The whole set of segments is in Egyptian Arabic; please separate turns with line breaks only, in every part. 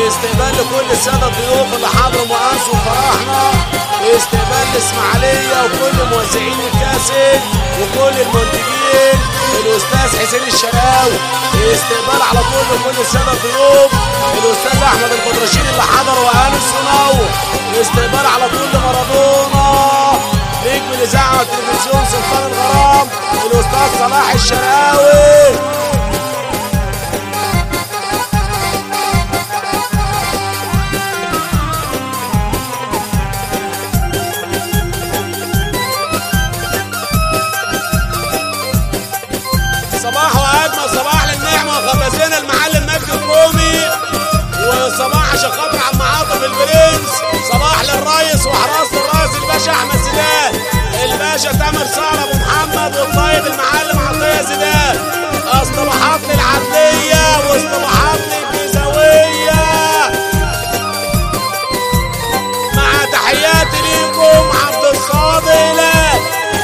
استقبال لكل الساده الضيوف اللي حضروا وانسوا فرحنا استقبال الاسماعيليه وكل موزعين الكاسيت وكل المنتجين الاستاذ حسين الشراوي استقبال على طول لكل الساده الضيوف الاستاذ احمد البدرشين اللي حضر وانس ونور استقبال على طول لمارادونا نجم الاذاعه والتلفزيون سلطان الغرام الاستاذ صلاح الشراوي صباح واجمل صباح للنعمه وخبازين المعلم مجدي الرومي وصباح عشان خاطر عم عاطف البرنس صباح للريس وحراسه الريس الباشا احمد زيدان الباشا تامر سعر ابو محمد والقائد المعلم عطيه زيدان اصطلاحات للعدليه واصطلاحات للجيزاويه مع تحياتي ليكم عبد الصادق هلال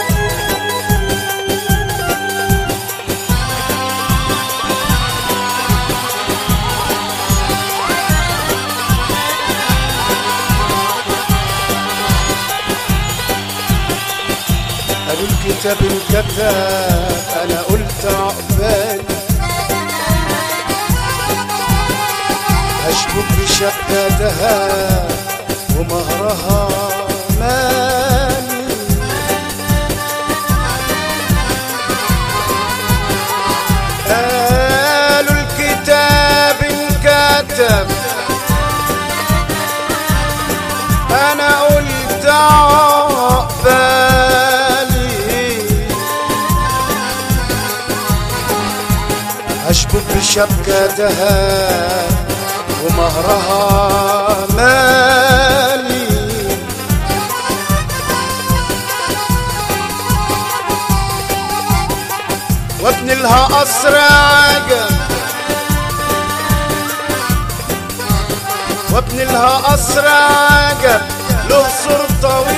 قالوا الكتاب انكتب انا قلت عقبال اشبك بشقة دهب ومهرها مال قالوا الكتاب انكتب انا قلت عقبالي اشبك بشبكة دهب ومهرها مالي وابني لها قصر عجب وابني لها قصر عجب له سور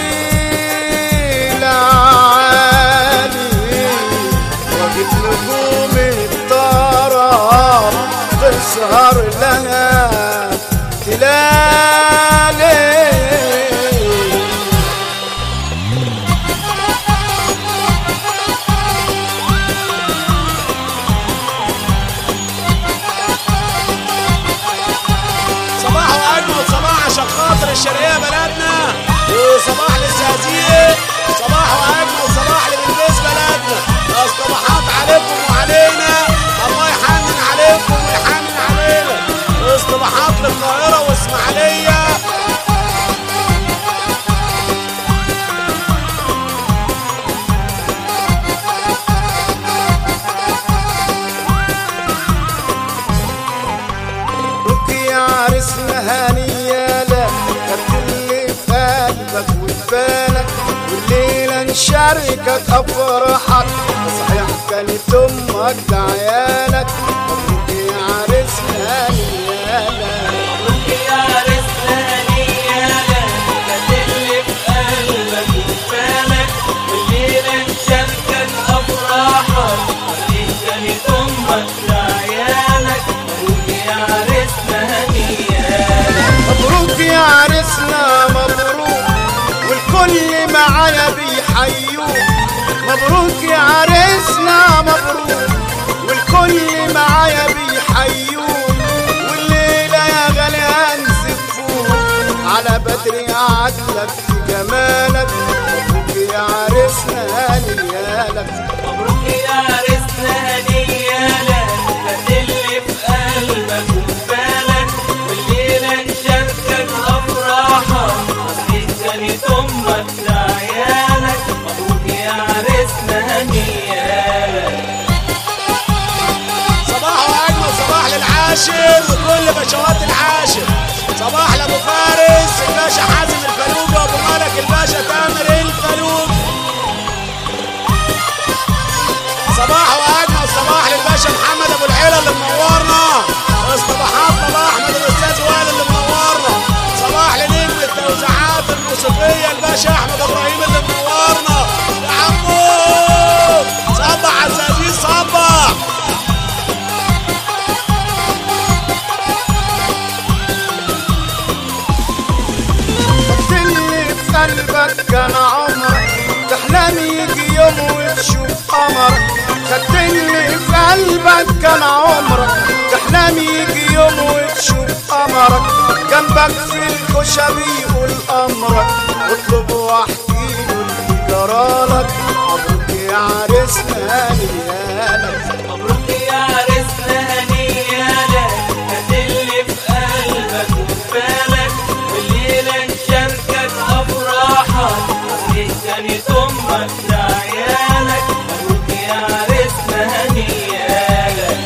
طويل عالي واجيب نجوم الطرب تسهر لها تلالي
صباح واجمل صباح عشان خاطر الشرقيه بلدنا وصباح للزقازيق صباح واجمل صباح لبلبيس بلدنا الصباحات عليكم وعلينا الله يحنن عليكم ويحنن علينا اصطباحات للقاهره واسماعيليه
بكي عرسنا هنيالة خدت اللي في قلبك وفي بالك والليلة نشاركك أفراحك صحيح كانت أمك ده عيالك مبروك يا عرسنا هنيالة مبروك يا عرسنا مبروك والكل معايا بيحيوك مبروك يا عرسنا مبروك والكل معايا بيحيوك والليلة يا غالي هنزفوك على بدري عدلك في جمالك مبروك يا عرسنا هنيالك
مبروك يا عرسنا هنيالك فتلي في قلبك وفي بالك والليلة نشاركك أفراحك وصحيت كانت أمك لعيالك مبروك يا عرسنا هنيالك
صباح واجمل صباح للعاشر وكل بشوات العاشر صباح لابو فارس الباشا حازم الفلوج وابو مالك الباشا تامر الفلوج صباح واجمل صباح للباشا محمد ابو العيله اللي منورنا اصطباحات بابا احمد الاستاذ وائل اللي منورنا صباح لنجم التوزيعات الموسيقيه الباشا احمد ابراهيم اللي منورنا يا عمو صبح عزازيز صبح
كان عمرك تحلم يجي يوم وتشوف قمرك خدتني في قلبك كان عمرك تحلم يجي يوم وتشوف قمرك جنبك في الكوشة بيقول أمرك اطلب واحكي له اللي جرالك مبروك يا عريسنا نيالك
مبروك يا عريسنا هنيالك هات اللي في قلبك وفي بالك والليلة نشاركك أفراحك أصلي تاني أمك لعيالك مبروك يا عريسنا هنيالك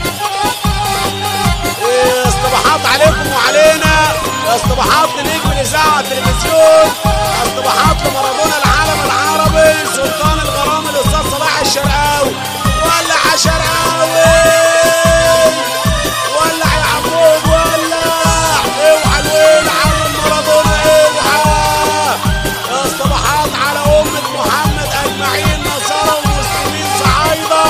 إيه، اصطباحات عليكم وعلينا اصطباحات لنجم الاذاعه والتلفزيون اصطباحات لمارادونا العالم العربي سلطان الغرام الاستاذ صلاح الشرقاوي ولع يا شرقاوي ولع يا عمود ولع اوعى الويل عم مارادونا اوعى اصطباحات على امه محمد اجمعين نصارى ومسلمين صعايده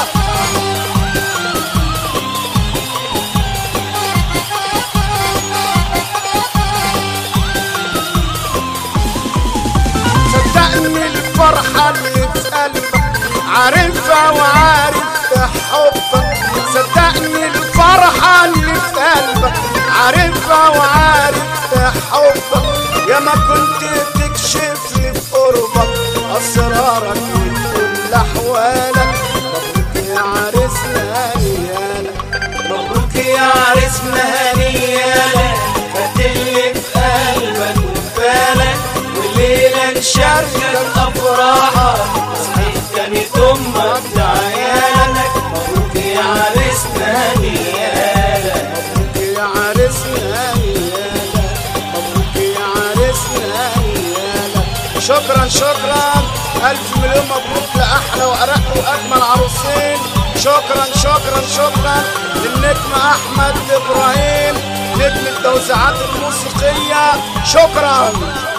صدقني الفرحة اللي في قلبك عارفها وعارف حبك صدقني الفرحة اللي في قلبك عارفها وعارف حبك يا ما كنت تكشف لي في قربك أسرارك وكل أحوالك مبروك يا عريسنا نيالك
مبروك يا عريسنا هنيالك هات اللي في قلبك وفي بالك والليلة نشاركك أفراحك صحيح كانت أمك لعيالك مبروك يا عريسنا هنيالك
مبروك يا عريسنا نيالك مبروك يا عريسنا نيالك شكرا شكرا ألف مليون مبروك لأحلى وأرق وأجمل عروسين شكرا شكرا شكرا للنجم أحمد إبراهيم نجم التوزيعات الموسيقية شكرا